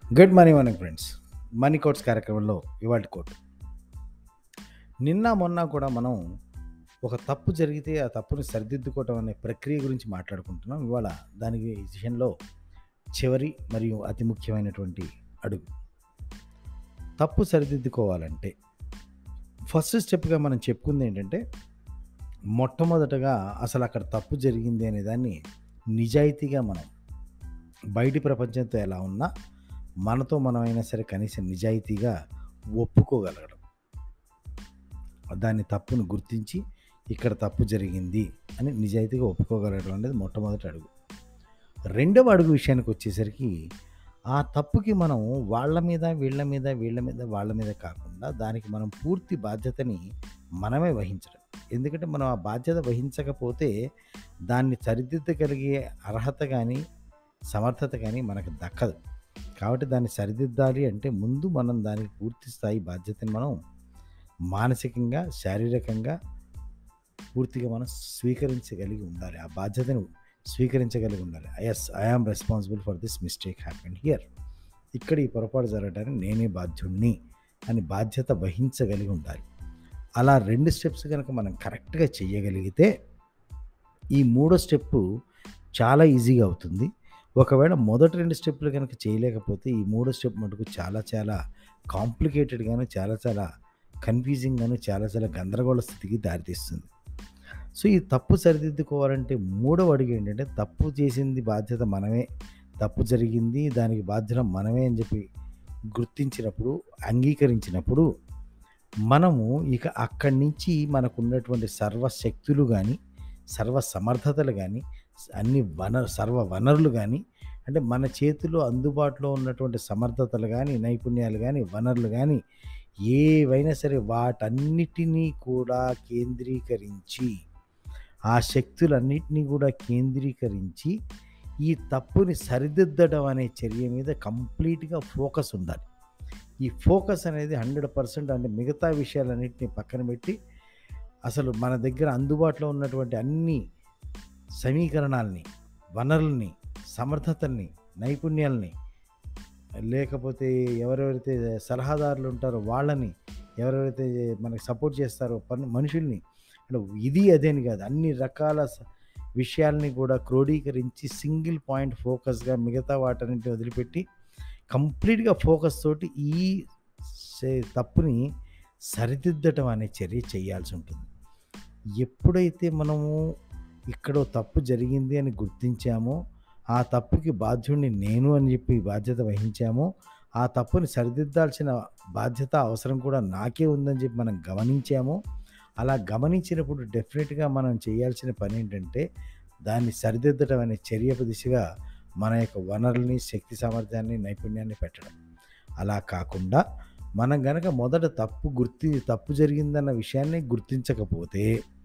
good morning morning friends money quotes కార్యక్రమంలో ఇవాళ coat నిన్న మొన్న కూడా మనం ఒక తప్పు జరిగితే ఆ తప్పుని సరిదిద్దుకోవటం అనే ప్రక్రియ గురించి మాట్లాడుకుంటున్నాం ఇవాళ దానికి ఈ విషయంలో చివరి మరియు అతి ముఖ్యమైనటువంటి అడుగు తప్పు సరిదిద్దుకోవాలంటే ఫస్ట్ స్టెప్గా మనం చెప్పుకుంది ఏంటంటే మొట్టమొదటగా అసలు అక్కడ తప్పు జరిగింది అనే దాన్ని నిజాయితీగా మనం బయటి ప్రపంచంతో ఎలా ఉన్నా మనతో మనమైనా సరే కనీసం నిజాయితీగా ఒప్పుకోగలగడం దాని తప్పును గుర్తించి ఇక్కడ తప్పు జరిగింది అని నిజాయితీగా ఒప్పుకోగలగడం అనేది మొట్టమొదటి అడుగు రెండవ అడుగు విషయానికి వచ్చేసరికి ఆ తప్పుకి మనం వాళ్ళ మీద వీళ్ళ మీద వీళ్ళ మీద వాళ్ళ మీద కాకుండా దానికి మనం పూర్తి బాధ్యతని మనమే వహించడం ఎందుకంటే మనం ఆ బాధ్యత వహించకపోతే దాన్ని సరిదిద్దగలిగే అర్హత కానీ సమర్థత కానీ మనకు దక్కదు కాబట్టి దాన్ని సరిదిద్దాలి అంటే ముందు మనం దానికి పూర్తి స్థాయి బాధ్యతని మనం మానసికంగా శారీరకంగా పూర్తిగా మనం స్వీకరించగలిగి ఉండాలి ఆ బాధ్యతను స్వీకరించగలిగి ఉండాలి yes I am responsible for this mistake happen here ఇక్కడ ఈ పొరపాటు జరగడానికి నేనే బాధ్యుణ్ణి అని బాధ్యత వహించగలిగి ఉండాలి అలా రెండు స్టెప్స్ కనుక మనం కరెక్ట్గా చేయగలిగితే ఈ మూడో స్టెప్పు చాలా ఈజీగా అవుతుంది ఒకవేళ మొదటి రెండు స్టెప్పులు కనుక చేయలేకపోతే ఈ మూడో స్టెప్ మటుకు చాలా చాలా కాంప్లికేటెడ్గాను చాలా చాలా కన్ఫ్యూజింగ్గాను చాలా చాలా గందరగోళ స్థితికి దారితీస్తుంది సో ఈ తప్పు సరిదిద్దుకోవాలంటే మూడవ అడుగు ఏంటంటే తప్పు చేసింది బాధ్యత మనమే తప్పు జరిగింది దానికి బాధ్యత మనమే అని చెప్పి గుర్తించినప్పుడు అంగీకరించినప్పుడు మనము ఇక అక్కడి నుంచి మనకు ఉన్నటువంటి సర్వశక్తులు కానీ సర్వ సమర్థతలు కానీ అన్ని వనరు సర్వ వనరులు కానీ అంటే మన చేతిలో అందుబాటులో ఉన్నటువంటి సమర్థతలు కానీ నైపుణ్యాలు కానీ వనరులు కానీ ఏవైనా సరే వాటన్నిటినీ కూడా కేంద్రీకరించి ఆ శక్తులన్నిటినీ కూడా కేంద్రీకరించి ఈ తప్పుని సరిదిద్దడం అనే చర్య మీద కంప్లీట్గా ఫోకస్ ఉండాలి ఈ ఫోకస్ అనేది హండ్రెడ్ పర్సెంట్ అంటే మిగతా విషయాలన్నింటినీ పక్కన పెట్టి అసలు మన దగ్గర అందుబాటులో ఉన్నటువంటి అన్ని సమీకరణాలని వనరుల్ని సమర్థతల్ని నైపుణ్యాలని లేకపోతే ఎవరెవరైతే సలహాదారులు ఉంటారో వాళ్ళని ఎవరెవరైతే మనకి సపోర్ట్ చేస్తారో పని మనుషుల్ని అంటే ఇది అదేని కాదు అన్ని రకాల స- విషయాల్ని కూడా క్రోడీకరించి సింగిల్ పాయింట్ ఫోకస్గా మిగతా వాటన్నింటిని వదిలిపెట్టి కంప్లీట్గా ఫోకస్ తోటి ఈ సే- తప్పుని సరిదిద్దటం అనే చర్య చేయాల్సి ఉంటుంది ఎప్పుడైతే మనము ఇక్కడ తప్పు జరిగింది అని గుర్తించామో ఆ తప్పుకి బాధ్యుడిని నేను అని చెప్పి బాధ్యత వహించామో ఆ తప్పుని సరిదిద్దాల్సిన బాధ్యత అవసరం కూడా నాకే ఉందని చెప్పి మనం గమనించామో అలా గమనించినప్పుడు డెఫినెట్గా మనం చేయాల్సిన పని ఏంటంటే దాన్ని సరిదిద్దడం అనే చర్యపు దిశగా మన యొక్క వనరుల్ని శక్తి సామర్థ్యాన్ని నైపుణ్యాన్ని పెట్టడం అలా కాకుండా మనం గనక మొదట తప్పు గుర్తి తప్పు జరిగిందన్న విషయాన్ని గుర్తించకపోతే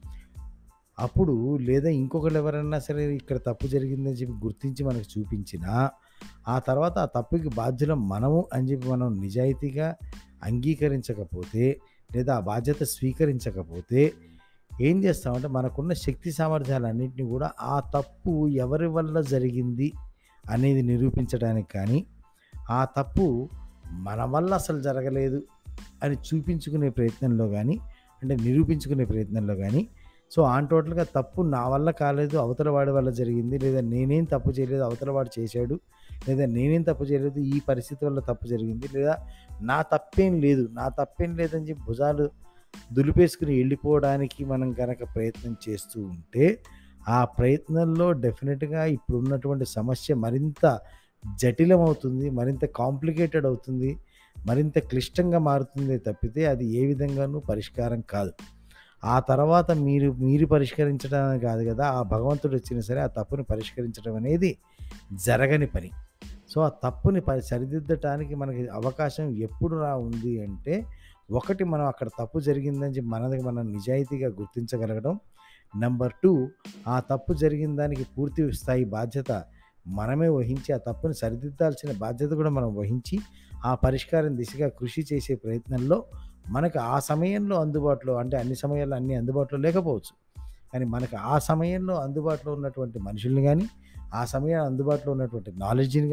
అప్పుడు లేదా ఇంకొకరు ఎవరైనా సరే ఇక్కడ తప్పు జరిగిందని చెప్పి గుర్తించి మనకు చూపించినా ఆ తర్వాత ఆ తప్పుకి బాధ్యులం మనము అని చెప్పి మనం నిజాయితీగా అంగీకరించకపోతే లేదా ఆ బాధ్యత స్వీకరించకపోతే ఏం చేస్తామంటే మనకున్న శక్తి సామర్థ్యాలన్నింటినీ కూడా ఆ తప్పు ఎవరి వల్ల జరిగింది అనేది నిరూపించడానికి కానీ ఆ తప్పు మన వల్ల అసలు జరగలేదు అని చూపించుకునే ప్రయత్నంలో కానీ అంటే నిరూపించుకునే ప్రయత్నంలో కానీ సో ఆన్ టోటల్గా తప్పు నా వల్ల కాలేదు అవతల వాడి వల్ల జరిగింది లేదా నేనేం తప్పు చేయలేదు అవతల వాడు చేశాడు లేదా నేనేం తప్పు చేయలేదు ఈ పరిస్థితి వల్ల తప్పు జరిగింది లేదా నా తప్పేం లేదు నా తప్పేం లేదని చెప్పి భుజాలు దులిపేసుకుని వెళ్ళిపోవడానికి మనం కనుక ప్రయత్నం చేస్తూ ఉంటే ఆ ప్రయత్నంలో డెఫినెట్గా ఇప్పుడు ఉన్నటువంటి సమస్య మరింత జటిలమవుతుంది మరింత కాంప్లికేటెడ్ అవుతుంది మరింత క్లిష్టంగా మారుతుంది తప్పితే అది ఏ విధంగానూ పరిష్కారం కాదు ఆ తర్వాత మీరు మీరు పరిష్కరించడం కాదు కదా ఆ భగవంతుడు వచ్చినా సరే ఆ తప్పుని పరిష్కరించడం అనేది జరగని పని సో ఆ తప్పుని పరి సరిదిద్దటానికి మనకి అవకాశం ఎప్పుడు రా ఉంది అంటే ఒకటి మనం అక్కడ తప్పు జరిగిందని చెప్పి మనది మనం నిజాయితీగా గుర్తించగలగడం నెంబర్ టూ ఆ తప్పు జరిగిన దానికి పూర్తి స్థాయి బాధ్యత మనమే వహించి ఆ తప్పుని సరిదిద్దాల్సిన బాధ్యత కూడా మనం వహించి ఆ పరిష్కారం దిశగా కృషి చేసే ప్రయత్నంలో మనకు ఆ సమయంలో అందుబాటులో అంటే అన్ని సమయాల్లో అన్ని అందుబాటులో లేకపోవచ్చు కానీ మనకు ఆ సమయంలో అందుబాటులో ఉన్నటువంటి మనుషుల్ని కానీ ఆ సమయం అందుబాటులో ఉన్నటువంటి నాలెడ్జ్ని కానీ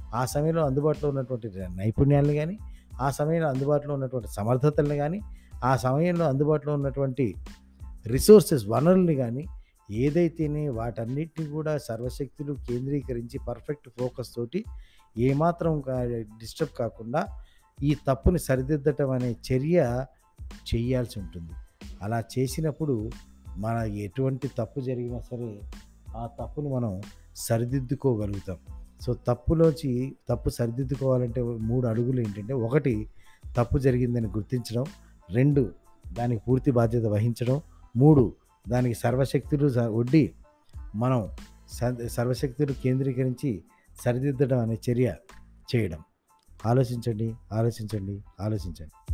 ఆ సమయంలో అందుబాటులో ఉన్నటువంటి నైపుణ్యాలను కానీ ఆ సమయంలో అందుబాటులో ఉన్నటువంటి సమర్థతలను కానీ ఆ సమయంలో అందుబాటులో ఉన్నటువంటి రిసోర్సెస్ వనరుల్ని కానీ ఏదైతేనే వాటన్నిటిని కూడా సర్వశక్తులు కేంద్రీకరించి పర్ఫెక్ట్ ఫోకస్ తోటి ఏమాత్రం డిస్టర్బ్ కాకుండా ఈ తప్పుని సరిదిద్దటం అనే చర్య చేయాల్సి ఉంటుంది అలా చేసినప్పుడు మన ఎటువంటి తప్పు జరిగినా సరే ఆ తప్పుని మనం సరిదిద్దుకోగలుగుతాం సో తప్పులోంచి తప్పు సరిదిద్దుకోవాలంటే మూడు అడుగులు ఏంటంటే ఒకటి తప్పు జరిగిందని గుర్తించడం రెండు దానికి పూర్తి బాధ్యత వహించడం మూడు దానికి సర్వశక్తులు స- ఒడ్డి మనం స- సర్వశక్తులు కేంద్రీకరించి సరిదిద్దడం అనే చర్య చేయడం ఆలోచించండి ఆలోచించండి ఆలోచించండి